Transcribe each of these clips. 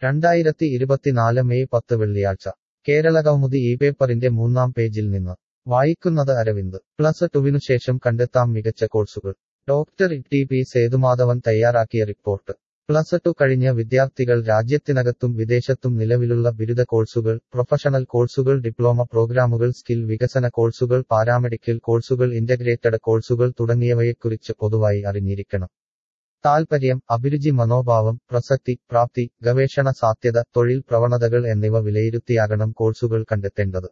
രണ്ടായിരത്തി ഇരുപത്തിനാല് മെയ് പത്ത് വെള്ളിയാഴ്ച കേരള കൗമുദി ഈ പേപ്പറിന്റെ മൂന്നാം പേജിൽ നിന്ന് വായിക്കുന്നത് അരവിന്ദ് പ്ലസ് ടുവിനു ശേഷം കണ്ടെത്താം മികച്ച കോഴ്സുകൾ ഡോക്ടർ ടി പി സേതുമാധവൻ തയ്യാറാക്കിയ റിപ്പോർട്ട് പ്ലസ് ടു കഴിഞ്ഞ വിദ്യാർത്ഥികൾ രാജ്യത്തിനകത്തും വിദേശത്തും നിലവിലുള്ള ബിരുദ കോഴ്സുകൾ പ്രൊഫഷണൽ കോഴ്സുകൾ ഡിപ്ലോമ പ്രോഗ്രാമുകൾ സ്കിൽ വികസന കോഴ്സുകൾ പാരാമെഡിക്കൽ കോഴ്സുകൾ ഇന്റഗ്രേറ്റഡ് കോഴ്സുകൾ തുടങ്ങിയവയെക്കുറിച്ച് പൊതുവായി അറിഞ്ഞിരിക്കണം താൽപര്യം അഭിരുചി മനോഭാവം പ്രസക്തി പ്രാപ്തി ഗവേഷണ സാധ്യത തൊഴിൽ പ്രവണതകൾ എന്നിവ വിലയിരുത്തിയാകണം കോഴ്സുകൾ കണ്ടെത്തേണ്ടത്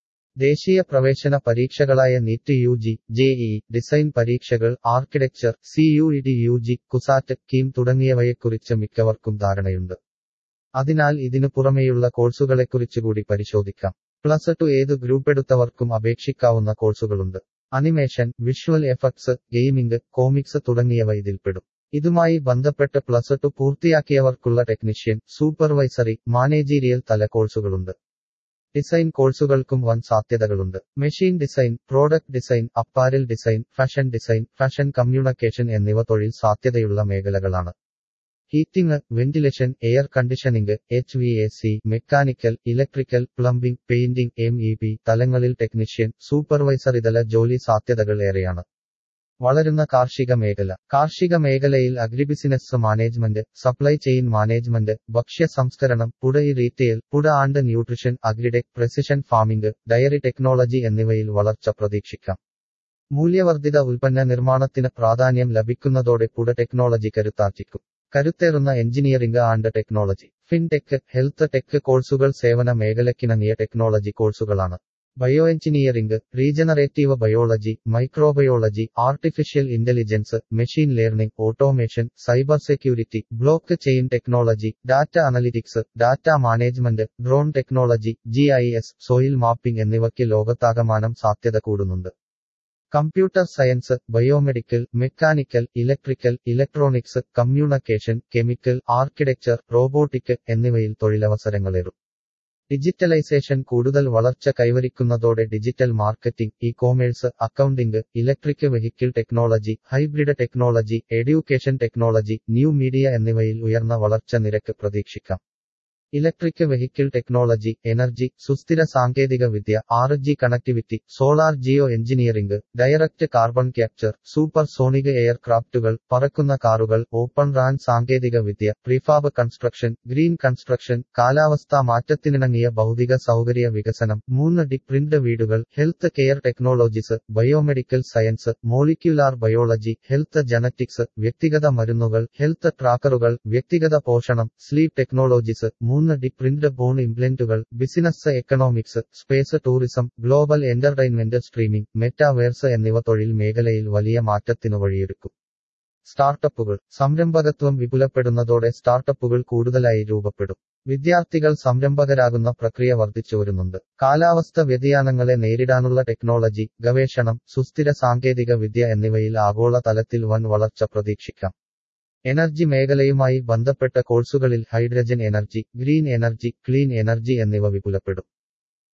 ദേശീയ പ്രവേശന പരീക്ഷകളായ NEET U G JEE design പരീക്ഷകൾ architecture C U E T U G CUSAT KEAM തുടങ്ങിയവയെക്കുറിച്ച് മിക്കവർക്കും ധാരണയുണ്ട് അതിനാൽ ഇതിനു പുറമെയുള്ള കോഴ്സുകളെക്കുറിച്ചുകൂടി പരിശോധിക്കാം പ്ലസ് ടു ഏത് ഗ്രൂപ്പെടുത്തവർക്കും അപേക്ഷിക്കാവുന്ന കോഴ്സുകളുണ്ട് animation visual effects gaming comics തുടങ്ങിയവ ഇതിൽപ്പെടും ഇതുമായി ബന്ധപ്പെട്ട് പ്ലസ് ടു പൂർത്തിയാക്കിയവർക്കുള്ള ടെക്നീഷ്യൻ സൂപ്പർവൈസറി മാനേജീരിയൽ തല കോഴ്സുകളുണ്ട് ഡിസൈൻ കോഴ്സുകൾക്കും വൻ സാധ്യതകളുണ്ട് machine design product design apparel design fashion design fashion communication എന്നിവ തൊഴിൽ സാധ്യതയുള്ള മേഖലകളാണ് heating ventilation air conditioning H V A C mechanical electrical plumbing painting M E P തലങ്ങളിൽ ടെക്നീഷ്യൻ സൂപ്പർവൈസറിതല ജോലി സാധ്യതകൾ ഏറെയാണ് വളരുന്ന കാർഷിക മേഖല കാർഷിക മേഖലയിൽ agribusiness management supply chain management ഭക്ഷ്യ സംസ്കരണം പുടയി retail food and nutrition agritech precision farming dairy technology എന്നിവയിൽ വളർച്ച പ്രതീക്ഷിക്കാം മൂല്യവർദ്ധിത ഉൽപ്പന്ന നിർമ്മാണത്തിന് പ്രാധാന്യം ലഭിക്കുന്നതോടെ പുട ടെക്നോളജി കരുത്താർജിക്കും കരുത്തേറുന്ന engineering and technology fintech health tech കോഴ്സുകൾ സേവന മേഖലയ്ക്കിണങ്ങിയ ടെക്നോളജി കോഴ്സുകളാണ് bio engineering regenerative biology microbiology artificial intelligence machine learning automation cyber security blockchain technology data analytics data management drone technology G soil mapping എന്നിവയ്ക്ക് ലോകത്താകമാനം സാധ്യത കൂടുന്നുണ്ട് computer science biomedical mechanical electrical electronics communication chemical architecture robotic എന്നിവയിൽ തൊഴിലവസരങ്ങളേറും digitalisation കൂടുതൽ വളർച്ച കൈവരിക്കുന്നതോടെ digital marketing e commerce accounting electric vehicle technology hybrid technology education technology new media എന്നിവയിൽ ഉയർന്ന വളർച്ച നിരക്ക് പ്രതീക്ഷിക്കാം ഇലക്ട്രിക് വെഹിക്കിൾ ടെക്നോളജി എനർജി സുസ്ഥിര സാങ്കേതിക വിദ്യ ആർ ജി connectivity solar geo engineering direct carbon capture supersonic എയർക്രാഫ്റ്റുകൾ പറക്കുന്ന കാറുകൾ ഓപ്പൺ റാൻ സാങ്കേതിക വിദ്യ പ്രീഫാബ് കൺസ്ട്രക്ഷൻ ഗ്രീൻ കൺസ്ട്രക്ഷൻ കാലാവസ്ഥാ മാറ്റത്തിനിണങ്ങിയ ഭൗതിക സൗകര്യ വികസനം മൂന്ന് ഡി പ്രിന്റ് വീടുകൾ health care technologies biomedical science molecular biology health genetics വ്യക്തിഗത മരുന്നുകൾ ഹെൽത്ത് ട്രാക്കറുകൾ വ്യക്തിഗത പോഷണം സ്ലീപ് ടെക്നോളജീസ് മൂന്ന് ഡി പ്രിന്റ് ബോൺ ഇംപ്ലന്റുകൾ business economics space tourism global entertainment streaming metaverse എന്നിവ തൊഴിൽ മേഖലയിൽ വലിയ മാറ്റത്തിനു വഴിയൊരുക്കും സ്റ്റാർട്ടപ്പുകൾ സംരംഭകത്വം വിപുലപ്പെടുന്നതോടെ സ്റ്റാർട്ടപ്പുകൾ കൂടുതലായി രൂപപ്പെടും വിദ്യാർത്ഥികൾ സംരംഭകരാകുന്ന പ്രക്രിയ വർദ്ധിച്ചു വരുന്നുണ്ട് കാലാവസ്ഥ വ്യതിയാനങ്ങളെ നേരിടാനുള്ള ടെക്നോളജി ഗവേഷണം സുസ്ഥിര സാങ്കേതിക വിദ്യ എന്നിവയിൽ ആഗോള തലത്തിൽ വൻ വളർച്ച പ്രതീക്ഷിക്കാം എനർജി മേഖലയുമായി ബന്ധപ്പെട്ട കോഴ്സുകളിൽ hydrogen energy green energy clean energy എന്നിവ വിപുലപ്പെടും